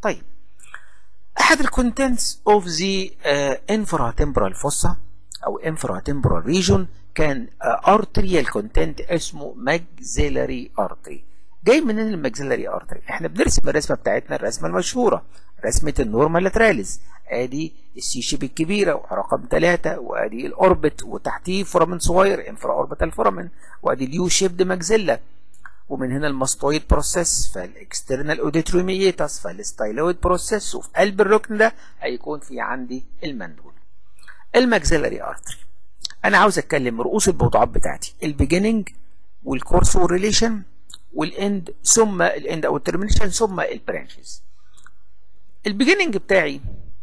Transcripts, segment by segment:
طيب احد الكونتنتس اوف ذا انفراتمبرال فوسا او انفراتمبرال ريجون كان ارتريال كونتنت اسمه ماكسيلاري ارتري جاي منين الماكسيلاري ارتري احنا بنرسم الرسمه بتاعتنا الرسمه المشهوره رسمه النورمال لاتراليز ادي السي شيب الكبيره رقم 3 وادي الاوربت وتحتيه فورامين صغير انفرا اوربيتال فورامين وادي اليو شيبد ماكسيلا ومن هنا الماستويد بروسيس فالاكسترنال اوديتروميتاس فالستايلويد بروسيس وفي قلب الركن ده هيكون في عندي المندول الماكسيلاري ارتري انا عاوز اتكلم رؤوس الموضوعات بتاعتي البيجيننج والكورس والريليشن والاند ثم الاند او الترمينيشن ثم البرانشز البيجيننج بتاعي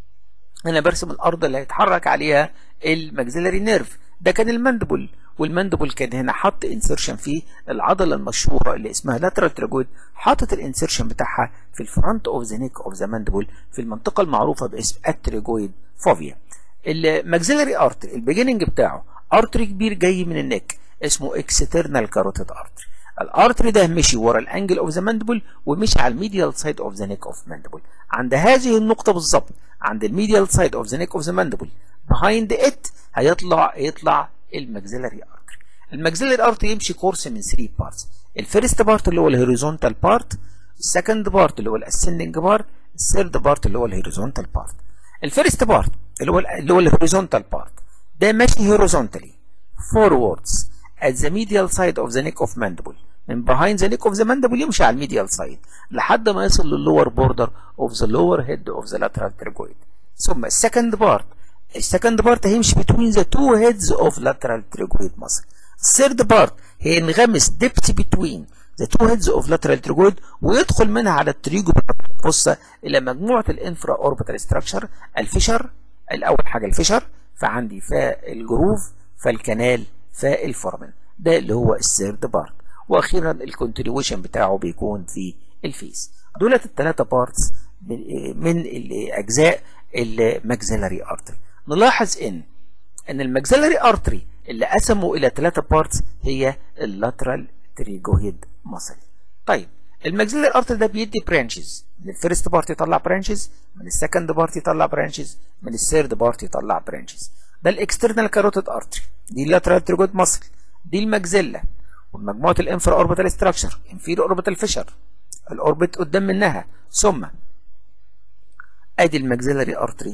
انا برسم الارض اللي هيتحرك عليها الماكسيلاري نيرف ده كان المندبل والمندبل كان هنا حط انسرشن فيه العضله المشهوره اللي اسمها لاترال تراجويد حاطط الانسرشن بتاعها في الفرونت اوف ذا نيك اوف ذا مندبل في المنطقه المعروفه باسم التريجويد فوفيا الماكسيلاري ارتري البيجيننج بتاعه ارتري كبير جاي من النك اسمه اكسترنال كاروتيد ارتري الارتري ده مشي ورا الانجل اوف ذا ماندبل ومشي على الميديال سايد اوف ذا نيك اوف ماندبل عند هذه النقطه بالظبط عند الميديال سايد اوف ذا نيك اوف ذا ماندبل behind ات هيطلع يطلع الماكسيلاري ارتري الماكسيلاري ارتري يمشي كورس من 3 بارتس الفيرست بارت اللي هو الهوريزونتال بارت السكند بارت اللي هو الاسندنج بارت الثيرد بارت اللي هو الهوريزونتال بارت الفيرست بارت اللي هو اللي هو الهوريزونتال بارت ده ماشي هوريزونتالي forwards at the medial side of the neck of mandible من behind the neck of the mandible يمشي على الميديال سايد لحد ما يصل للور بوردر of the lower head of the lateral pterygoid ثم السكند بارت السكند بارت هيمشي between the two heads of lateral pterygoid muscle الثيرد بارت هينغمس depth between the two heads of lateral pterygoid ويدخل منها على التريجو بص الى مجموعه الانفرا اوربيتال ستراكشر الفشر الاول حاجه الفشر فعندي فالجروف فالكنال فالفورمن ده اللي هو الثيرد بارت واخيرا الكونتينيويشن بتاعه بيكون في الفيس دولت الثلاثه بارتس من الاجزاء الماكسيلاري ارتري نلاحظ ان ان الماكسيلاري ارتري اللي قسموا الى ثلاثه بارتس هي اللاترال تريجوهيد ماسل طيب الماكسيلاري ارتري ده بيدي برانشز من الفيرست بارت يطلع برانشز من السكند بارت يطلع برانشز من الثيرد بارت يطلع برانشز ده الاكسترنال كاروتيد ارتري دي اللاترال تريجويد ماسل دي الماكسيلا ومجموعه الانفرا اوربيتال ستراكشر انفيرو اوربيتال فيشر الاوربت قدام منها ثم ادي الماكسيلاري ارتري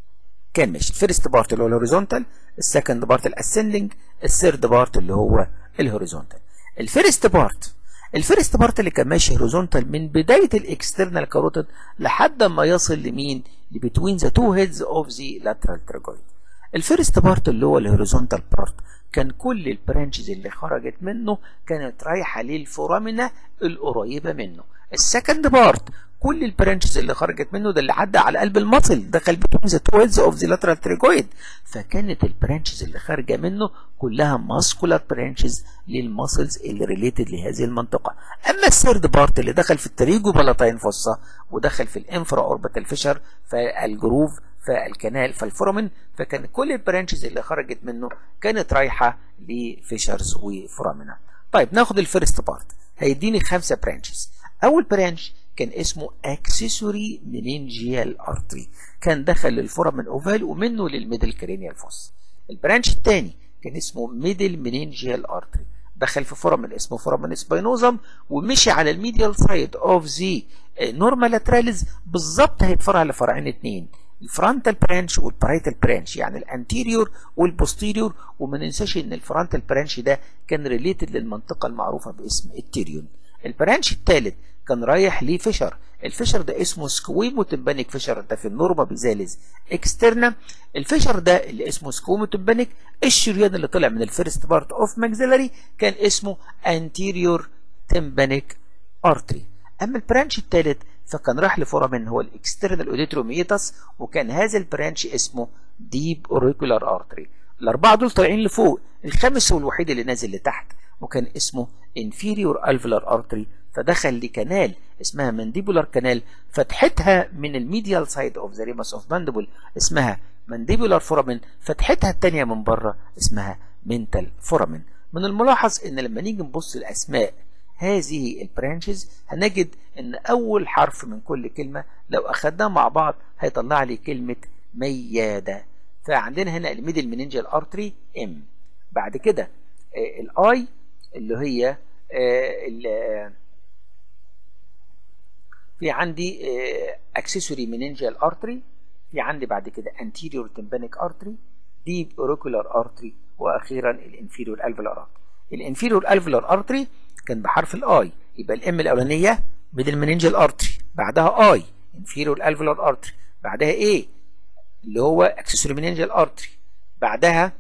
كان ماشي الفيرست بارت اللي هو الهوريزونتال السكند بارت الاسندنج الثيرد بارت اللي هو الهوريزونتال الفيرست بارت الفيرست بارت اللي كان ماشي هوريزونتال من بدايه الاكسترنال كاروتيد لحد ما يصل لمين لبتوين ذا تو هيدز اوف ذا لاترال تراجويد الفيرست بارت اللي هو الهوريزونتال بارت كان كل البرانشز اللي خرجت منه كانت رايحه للفورامينا القريبه منه السكند بارت كل البرانشز اللي خرجت منه ده اللي عدى على قلب المصل دخل بتوين ذا تو هيدز اوف ذا لاترال تريجويد فكانت البرانشز اللي خارجه منه كلها ماسكولار برانشز للماسلز اللي ريليتد لهذه المنطقه اما الثيرد بارت اللي دخل في التريجو بلاتاين فوسا ودخل في الانفرا اوربيتال فيشر فالجروف فالكنال فالفورامين فكان كل البرانشز اللي خرجت منه كانت رايحه لفيشرز وفورامينا طيب ناخد الفيرست بارت هيديني خمسه برانشز اول برانش كان اسمه اكسسوري منينجيال ارتري كان دخل للفورامين اوفال ومنه للميدل كرينيال فوس البرانش الثاني كان اسمه ميدل منينجيال ارتري دخل في فورامين اسمه فورامين سباينوزم ومشي على الميديال سايد اوف ذا نورمال لاتراليز بالظبط هيتفرع لفرعين اثنين الفرونتال برانش والبرايتال برانش يعني الانتيريور والبوستيريور وما ننساش ان الفرونتال برانش ده كان ريليتد للمنطقه المعروفه باسم التيريون البرانش الثالث كان رايح لفشر الفشر ده اسمه سكويموتمبانيك فشر ده في النورما بيزالز اكسترنا الفشر ده اللي اسمه سكويموتمبانيك الشريان اللي طلع من الفيرست بارت اوف ماكسيلاري كان اسمه انتيريور تمبانيك ارتري اما البرانش الثالث فكان راح لفورامين هو الاكسترنال اوديتروميتاس وكان هذا البرانش اسمه ديب اوريكولار ارتري الاربعه دول طالعين لفوق الخامس هو الوحيد اللي نازل لتحت وكان اسمه انفيريور الفيلار ارتري فدخل لكنال اسمها مانديبولار كانال فتحتها من الميديال سايد اوف ذا ريمس اوف مانديبل اسمها مانديبولار فورامين فتحتها الثانيه من بره اسمها منتال فورامين من الملاحظ ان لما نيجي نبص الاسماء هذه البرانشز هنجد ان اول حرف من كل كلمة لو اخدناه مع بعض هيطلع لي كلمة ميادة فعندنا هنا الميدل مننجال ارتري ام بعد كده الاي اللي هي في عندي اكسسوري مننجال ارتري في عندي بعد كده anterior tympanic artery deep auricular artery واخيرا الانفيريور الفيلار artery الانفيريور الفيلار ارتري كان بحرف الاي يبقى الام الاولانيه ميدل مننجال ارتري بعدها اي انفيريور الفيلار ارتري بعدها ايه اللي هو اكسسوري مننجال ارتري بعدها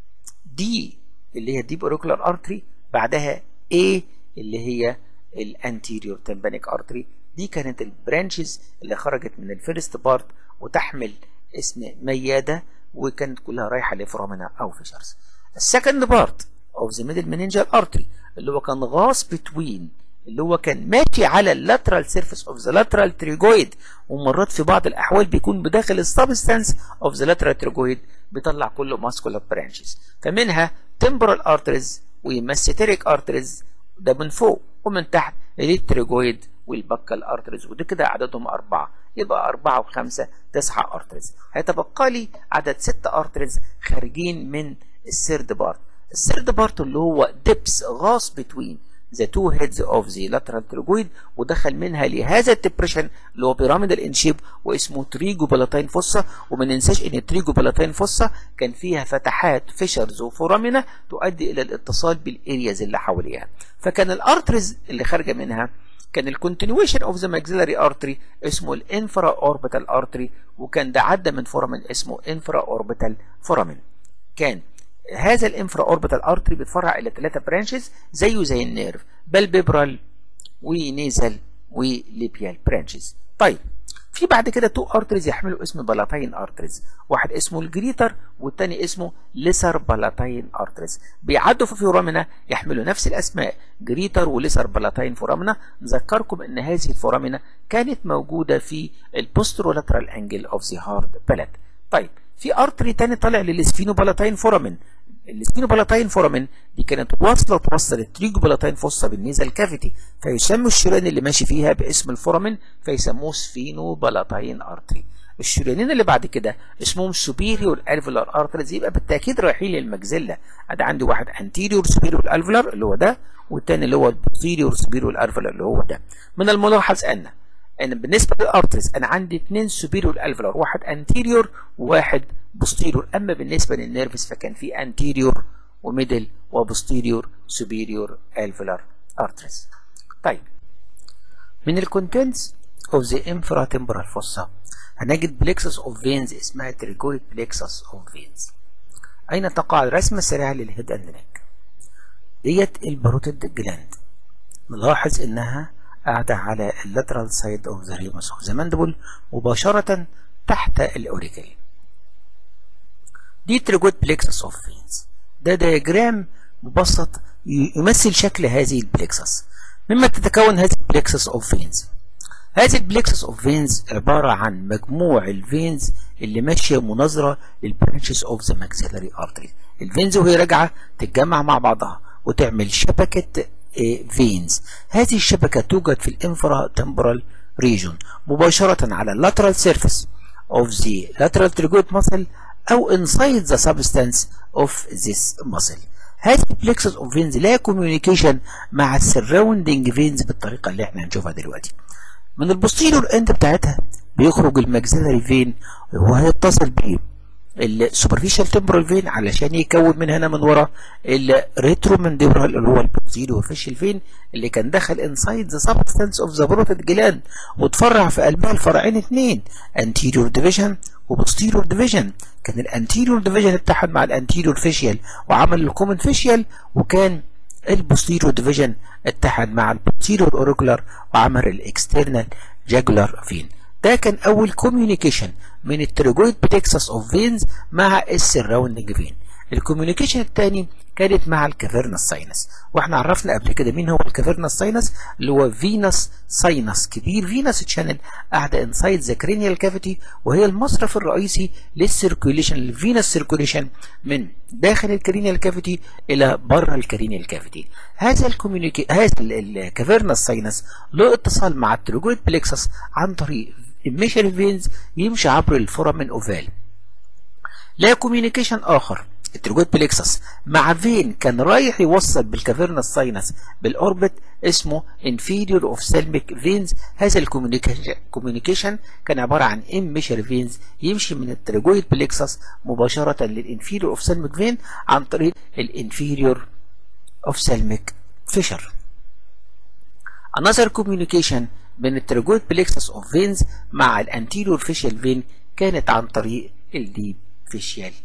دي اللي هي ديب اوريكولار ارتري بعدها ايه اللي هي الانتيريور تمبانيك ارتري دي كانت البرانشز اللي خرجت من الفيرست بارت وتحمل اسم ميادة وكانت كلها رايحة لفرامنا أو فيشرز السكند بارت اوف ذا ميدل مننجال ارتري اللي هو كان غاص بتوين اللي هو كان ماشي على اللاترال سيرفيس اوف ذا لاترال تريجويد ومرات في بعض الاحوال بيكون بداخل السبستانس اوف ذا لاترال تريجويد بيطلع كله ماسكولار برانشز فمنها تمبرال ارتريز وماستيريك ارتريز ده من فوق ومن تحت التريجويد والبكال ارتريز ودي كده عددهم أربعة يبقى أربعة وخمسة تسعة ارتريز هيتبقى لي عدد ستة ارتريز خارجين من السيرد بارت السيرد بارت اللي هو ديبس غاص بتوين the two heads of the lateral tragoid ودخل منها لهذا الدبريشن اللي هو بيراميدال انشيب واسمه تريجو بلاتين فوسا وما ننساش ان التريجو بلاتين فوسا كان فيها فتحات فيشرز وفورامينا تؤدي الى الاتصال بالارياز اللي حواليها فكان الارتريز اللي خارجه منها كان الكونتينيويشن اوف ذا ماكسيلاري ارتري اسمه الانفرا اوربيتال ارتري وكان ده عدى من فورامين اسمه انفرا اوربيتال فورامين كان هذا الانفرا اوربيتال ارتري بيتفرع الى ثلاثه برانشز زيه زي النيرف بالبيبرال ونيزل وليبيال برانشز طيب في بعد كده تو ارتريز يحملوا اسم بلاتين ارتريز واحد اسمه الجريتر والتاني اسمه ليسر بلاتين ارتريز بيعدوا في فورامنا يحملوا نفس الاسماء جريتر وليسر بلاتين فورامنا نذكركم ان هذه الفورامنا كانت موجوده في البوسترولاترال انجل اوف ذا هارد بلد طيب في ارتري تاني طالع للسفينو بلاتين فورامين السفينو بلاتين فورامين دي كانت واصله توصل التريجو بلاتين فوسا بالنيزل كافيتي فيسموا الشريان اللي ماشي فيها باسم الفورامين فيسموه سفينو بلاتين ارتري الشريانين اللي بعد كده اسمهم سوبيريور الفولار ارتريز يبقى بالتاكيد رايحين للمجزله ادي عندي واحد انتيريور سوبيريور الفولار اللي هو ده والتاني اللي هو البوستيريور سوبيريور الفولار اللي هو ده من الملاحظ ان ان بالنسبه للارتريز انا عندي اثنين سوبيريور الفولار واحد انتيريور وواحد بوستيريور اما بالنسبه للنيرفز فكان في انتيريور وميدل وبوستيريور سوبيريور الفولار ارتريز طيب من الكونتنتس اوف ذا انفرا تمبرال فوسا هنجد بليكسس اوف فينز اسمها تريجويد بليكسس اوف فينز اين تقع الرسمه السريعه للهيد اند نيك ديت الباروتيد جلاند نلاحظ انها قاعدة على اللاترال سايد اوف ذا ريموس اوف ذا ماندبل مباشرة تحت الاوريكل دي تريجويد بليكسس اوف فينز ده دياجرام مبسط يمثل شكل هذه البليكسس مما تتكون هذه البليكسس اوف فينز هذه البليكسس اوف فينز عبارة عن مجموع الفينز اللي ماشية مناظرة للبرانشز اوف ذا ماكسيلاري ارتري الفينز وهي راجعة تتجمع مع بعضها وتعمل شبكة فينز هذه الشبكة توجد في الانفرا تمبرال ريجون مباشرة على اللاترال سيرفيس of the lateral tragoid muscle أو inside the substance of this muscle هذه البلكسس اوف فينز لا كوميونيكيشن مع السراوندنج فينز بالطريقة اللي احنا هنشوفها دلوقتي من البوستيريور اند بتاعتها بيخرج الماكسيلاري فين وهيتصل بيه السوبرفيشال تمبرال فين علشان يكون من هنا من ورا الريترو مانديبرال اللي هو البوستيريور فيشل فين اللي كان دخل انسايد ذا سبستانس اوف ذا بروتيد جلاند وتفرع في قلبها الفرعين اثنين انتيريور ديفيجن وبوستيريور ديفيجن كان الانتيريور ديفيجن اتحد مع الانتيريور فيشيال وعمل الكومن فيشيال وكان البوستيريور ديفيجن اتحد مع البوستيريور اوريكولار وعمل الاكسترنال جاجولار فين ده كان اول كوميونيكيشن من التريجويد بتكساس اوف فينز مع السراوندنج فين الكوميونيكيشن الثاني كانت مع الكافيرنس ساينس واحنا عرفنا قبل كده مين هو الكافيرنس ساينس اللي هو فينس ساينس كبير فينس تشانل قاعده انسايد ذا كرينيال كافيتي وهي المصرف الرئيسي للسيركوليشن الفينس سيركوليشن من داخل الكرينيال كافيتي الى بره الكرينيال كافيتي هذا الكوميونيكي هذا الكافيرنس ساينس له اتصال مع التروجويد بليكسس عن طريق الميشر فينز يمشي عبر الفورامين اوفال لا كوميونيكيشن اخر التروجويد بليكسس مع فين كان رايح يوصل بالكافيرنس ساينس بالاوربت اسمه inferior ophthalmic فينز هذا الكوميونيكيشن كان عبارة عن ام ميشر فينز يمشي من التروجويد بليكسس مباشرة للانفيريور اوفثالميك فين عن طريق الانفيريور اوفثالميك فيشر another communication بين التروجويد بليكسس اوف فينز مع الانتيريور فيشيال فين كانت عن طريق الديب فيشيال